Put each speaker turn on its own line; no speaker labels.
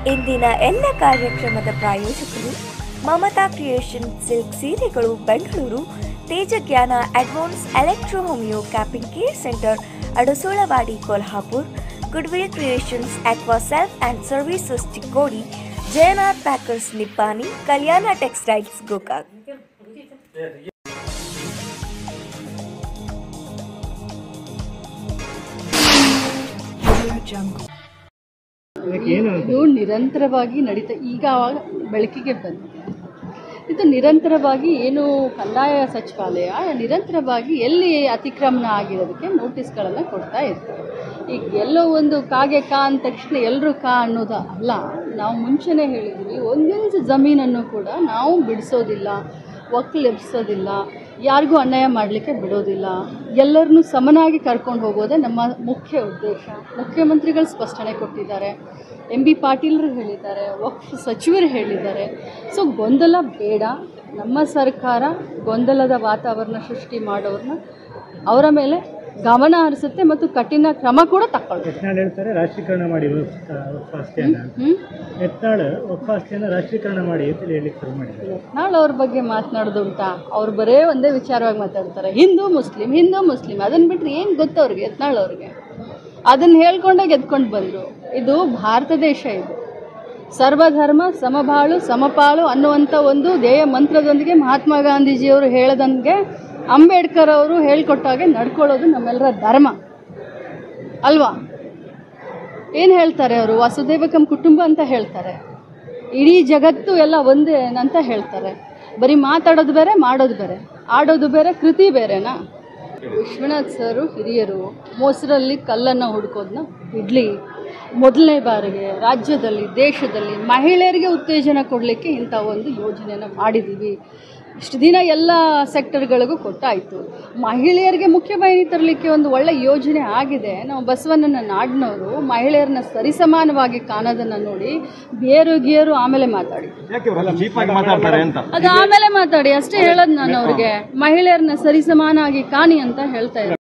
ಇಂದಿನ ಎಲ್ಲ ಕಾರ್ಯಕ್ರಮದ ಪ್ರಾಯೋಜಕರು ಮಮತಾ ಕ್ರಿಯೇಷನ್ ಸಿಲ್ಕ್ ಸೀರೆಗಳು Bengaluru Tejajnana advance electro homeo capping care centre Adasolavadi Kolhapur goodwill creations aqua self and services Chikkodi Jayanath packers Nippani Kalyana textiles Gokak
ಅದಕ್ಕೆ ಏನು ಅಂತ
ಇದು ನಿರಂತರವಾಗಿ ನಡೀತಾ ಈಗ ಆವಾಗ ಬೆಳಕಿಗೆ ಬಂದಿದೆ ಇದು ನಿರಂತರವಾಗಿ ಏನು ಕಂದಾಯ ಸಚಿವಾಲಯ ನಿರಂತರವಾಗಿ ಎಲ್ಲಿ ಅತಿಕ್ರಮಣ ಆಗಿರೋದಕ್ಕೆ ನೋಟಿಸ್ಗಳನ್ನು ಕೊಡ್ತಾ ಇರ್ತಾರೆ ಈಗ ಎಲ್ಲೋ ಒಂದು ಕಾಗೆ ಕಾ ಅಂದ ತಕ್ಷಣ ಎಲ್ಲರೂ ಕಾ ಅನ್ನೋದು ಅಲ್ಲ ನಾವು ಮುಂಚೆನೇ ಹೇಳಿದ್ವಿ ಒಂದೊಂದು ಜಮೀನನ್ನು ಕೂಡ ನಾವು ಬಿಡಿಸೋದಿಲ್ಲ ಒಕ್ಕಲೆಬ್ಸೋದಿಲ್ಲ ಯಾರಿಗೂ ಅನ್ಯಾಯ ಮಾಡಲಿಕ್ಕೆ ಬಿಡೋದಿಲ್ಲ ಎಲ್ಲರನ್ನೂ ಸಮನಾಗಿ ಕರ್ಕೊಂಡು ಹೋಗೋದೇ ನಮ್ಮ ಮುಖ್ಯ ಉದ್ದೇಶ ಮುಖ್ಯಮಂತ್ರಿಗಳು ಸ್ಪಷ್ಟನೆ ಕೊಟ್ಟಿದ್ದಾರೆ ಎಂ ಬಿ ಪಾಟೀಲರು ಹೇಳಿದ್ದಾರೆ ವಕ್ಫ್ ಸಚಿವರು ಹೇಳಿದ್ದಾರೆ ಸೊ ಗೊಂದಲ ಬೇಡ ನಮ್ಮ ಸರ್ಕಾರ ಗೊಂದಲದ ವಾತಾವರಣ ಸೃಷ್ಟಿ ಮಾಡೋರನ್ನ ಅವರ ಮೇಲೆ ಗಮನ ಹರಿಸುತ್ತೆ ಮತ್ತು ಕಠಿಣ ಕ್ರಮ ಕೂಡ ತಗೊಳ್ಳುತ್ತೆ
ಯತ್ನಾಳ್ ಹೇಳ್ತಾರೆ ರಾಷ್ಟ್ರೀಕರಣ ಮಾಡಿ ವಕ್ಫಾಸ್ತಿಯನ್ನ
ಹ್ಞೂ
ಯತ್ನಾಳ್ ವಕ್ಫಾಸ್ತಿಯನ್ನ ರಾಷ್ಟ್ರೀಕರಣ ಮಾಡಿ ಅಂತ ಹೇಳಿಕ್ಕೆ ಶುರು ಮಾಡಿದ್ದಾರೆ
ನಾಳೆ ಅವ್ರ ಬಗ್ಗೆ ಮಾತನಾಡೋದುಂಟಾ ಅವ್ರು ಬರೇ ಒಂದೇ ವಿಚಾರವಾಗಿ ಮಾತಾಡ್ತಾರೆ ಹಿಂದೂ ಮುಸ್ಲಿಂ ಹಿಂದೂ ಮುಸ್ಲಿಂ ಅದನ್ನು ಬಿಟ್ಟರೆ ಏನು ಗೊತ್ತು ಅವ್ರಿಗೆ ಯತ್ನಾಳ್ ಅವ್ರಿಗೆ ಅದನ್ನು ಹೇಳ್ಕೊಂಡೇ ಗೆದ್ಕೊಂಡು ಬಂದರು ಇದು ಭಾರತ ದೇಶ ಇದು ಸರ್ವಧರ್ಮ ಸಮಬಾಳು ಸಮಪಾಳು ಅನ್ನುವಂಥ ಒಂದು ಧ್ಯೇಯ ಮಂತ್ರದೊಂದಿಗೆ ಮಹಾತ್ಮ ಗಾಂಧೀಜಿಯವರು ಹೇಳದಂಗೆ ಅಂಬೇಡ್ಕರ್ ಅವರು ಹೇಳ್ಕೊಟ್ಟಾಗೆ ನಡ್ಕೊಳ್ಳೋದು ನಮ್ಮೆಲ್ಲರ ಧರ್ಮ ಅಲ್ವಾ ಏನು ಹೇಳ್ತಾರೆ ಅವರು ವಸುದೇವಕಂ ಕುಟುಂಬ ಅಂತ ಹೇಳ್ತಾರೆ ಇಡೀ ಜಗತ್ತು ಎಲ್ಲ ಒಂದೇ ಅಂತ ಹೇಳ್ತಾರೆ ಬರೀ ಮಾತಾಡೋದು ಬೇರೆ ಮಾಡೋದು ಬೇರೆ ಆಡೋದು ಬೇರೆ ಕೃತಿ ಬೇರೆನಾ ವಿಶ್ವನಾಥ್ ಸರು ಹಿರಿಯರು ಮೊಸರಲ್ಲಿ ಕಲ್ಲನ್ನು ಹುಡ್ಕೋದನ್ನ ಬಿಡಲಿ ಮೊದಲನೇ ಬಾರಿಗೆ ರಾಜ್ಯದಲ್ಲಿ ದೇಶದಲ್ಲಿ ಮಹಿಳೆಯರಿಗೆ ಉತ್ತೇಜನ ಕೊಡಲಿಕ್ಕೆ ಇಂಥ ಒಂದು ಯೋಜನೆಯನ್ನು ಮಾಡಿದ್ದೀವಿ ಇಷ್ಟು ದಿನ ಎಲ್ಲ ಸೆಕ್ಟರ್ಗಳಿಗೂ ಕೊಟ್ಟಾಯಿತು ಮಹಿಳೆಯರಿಗೆ ಮುಖ್ಯವಾಹಿನಿ ತರಲಿಕ್ಕೆ ಒಂದು ಒಳ್ಳೆ ಯೋಜನೆ ಆಗಿದೆ ನಾವು ಬಸವಣ್ಣನ ನಾಡಿನವರು ಮಹಿಳೆಯರನ್ನ ಸರಿಸಮಾನವಾಗಿ ಕಾಣೋದನ್ನು ನೋಡಿ ಬೇರು ಗೇರು ಆಮೇಲೆ ಮಾತಾಡಿ
ಯಾಕೆ ಇವ್ರೆಲ್ಲ ಚೀಪ್ ಆಗಿ ಮಾತಾಡ್ತಾರೆ ಅಂತ
ಅದು ಆಮೇಲೆ ಮಾತಾಡಿ ಅಷ್ಟೇ ಹೇಳೋದು ನಾನು ಅವ್ರಿಗೆ ಮಹಿಳೆಯರನ್ನ ಸರಿಸಮಾನಾಗಿ ಕಾಣಿ ಅಂತ ಹೇಳ್ತಾ ಇದ್ದೀನಿ